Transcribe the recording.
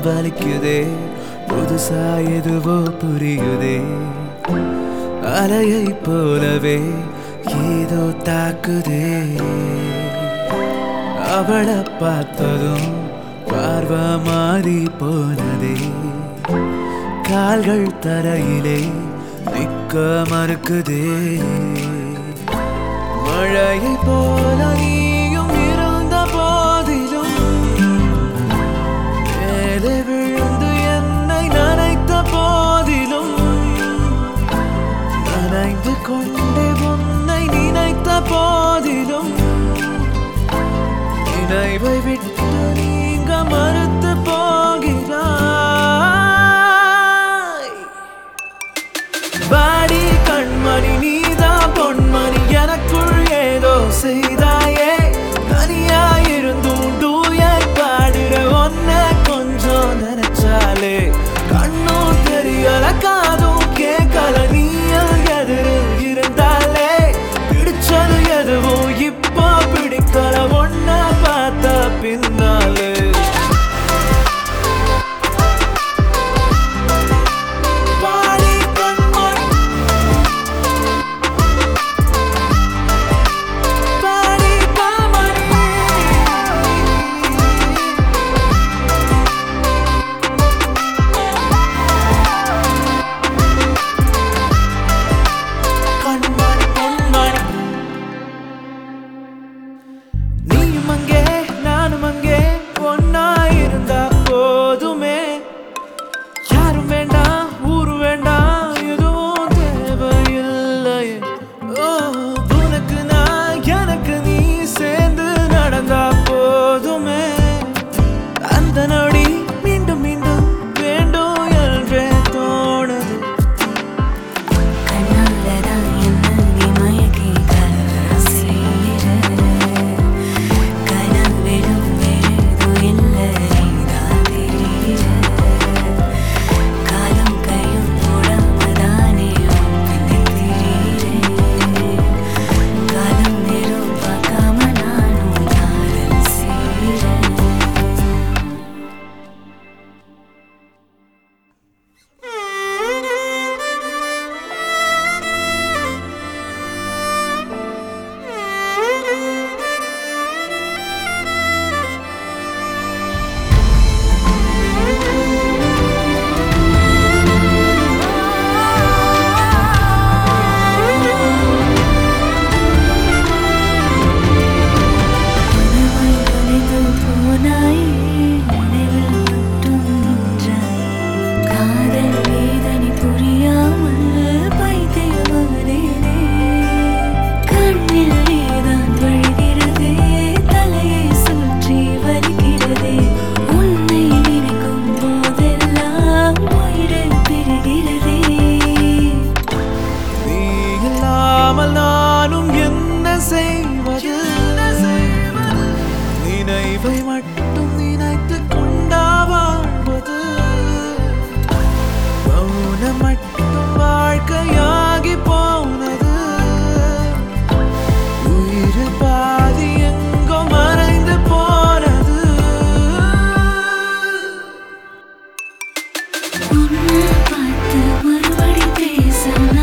வலிக்குதே புதுசா எதுவோ புரியுதே அலையை போலவே ஏதோ தாக்குதே அவளை பார்த்ததும் பார்வை மாறி போனதே கால்கள் தரையிலே நிற்க மறுக்குதே மழையை போல நீயும் இருந்த போதிலும் மேலே விழுந்து என்னை நனைத்த போதிலும் நனைந்து கொண்டே உன்னை நினைத்த போதிலும் நினைவை விட்டு நீங்க மறுத்து போகிறாய் வாடி கண்மணி நீதான் பொன்மணி எனக்குள் ஏதோ செய்தாயே தனியாயிருந்தும் டூயட் பாடுற ஒன்ன கொஞ்சம் நினைச்சாலே கண்ணும் தெரியல காதும் கேட்கல நீயும் எதிரு இருந்தாலே பிடிச்சது எதுவும் இப்போ பிடிக்கல ஒன்ன பார்த்த பின்னாலே வாடி கண்மணி வாடி கண்மணி கண்மணி பொன்மணி நீயும் அங்கே நானும் அங்கே ஒன்னா இருந்தா போதுமே யாரும் வேண்டாம் ஊரு வேண்டாம் எதுவும் தேவையில்லையே ஓ உனக்கு நான் எனக்கு நீ சேர்ந்து நடந்தா போதுமே அந்த நொடி மீண்டும் மீண்டும் வேண்டும் என்றே தோணுது கண்ணாலதான் என்ன நீ மயக்கி கலவரம் செய்கிற கனவிலும் வேறு இல்லை நீதான் தெரிகிற காலம் கையும் மூடாமதானே உன் பின்னே திரிகிறேன் காலம் நேரம் பார்க்காம நானும் காதல் செய்கிறேன் கனவாய் கலைந்து போனாய் நினைவில் மட்டும் நின்றாய் காதல் வேதனை புரியாமல் பைத்தியமானேனே கண்ணில் நீதான் வழிகிறதே தலையை சுற்றி வலிக்கிறதே உன்னை நினைக்கும் போதெல்லாம் உயிரில் பெறுகிறதே நீ இல்லாமல் நானும் என்ன செய்வது நினைவை மட்டும் நினைத்து கொண்டா வாழ்வது மௌனம் மட்டும் வாழ்க்கையாகி போனது உயிர் பாதி எங்கோ மறைந்து போனது உன்னை பார்த்து மறுபடி பேச